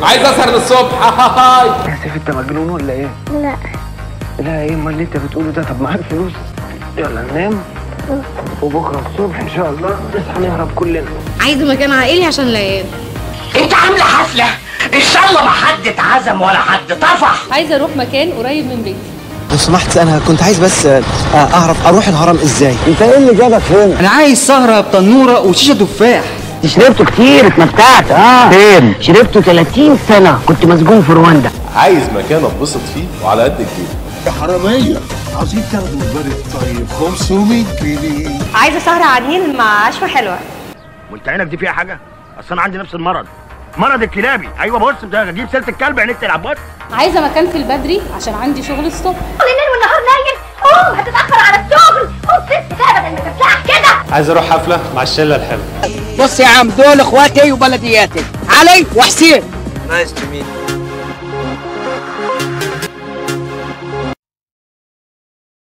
عايز اسهر للصبح هاي يا سيف انت مجنون ولا ايه؟ لا لا ايه امال اللي انت بتقوله ده طب معاك فلوس يلا ننام وبكره الصبح ان شاء الله نصحى نهرب كلنا عايزه مكان عائلي عشان ليالي انت عامله حفله ان شاء الله ما حد اتعزم ولا حد طفح عايزه اروح مكان قريب من بيتي لو سمحت انا كنت عايز بس آه، اعرف اروح الهرم ازاي انت ايه اللي جابك هنا؟ انا عايز سهره بتنوره وشيشه تفاح شربته كتير اتمتعت اه فين شربته 30 سنه كنت مسجون في رواندا عايز مكان اتبسط فيه وعلى قد الجيب يا حرامية عاوزين تاخدوا البرد طيب 500 جنيه عايزه سهره على النيل مع عشوه حلوه وانت عينك دي فيها حاجه اصل انا عندي نفس المرض مرض الكلابي ايوه بص انت هجيب سيره الكلب عينيك تلعب بص عايزه مكان في البدري عشان عندي شغل الصبح الليل والنهار نايم قوم هتتاخر على الشغل قوم ست ابدا ما تطلعش كده عايز اروح حفله مع الشله الحلوه بص يا عم دول اخواتي وبلدياتي علي وحسين نايس تو ميت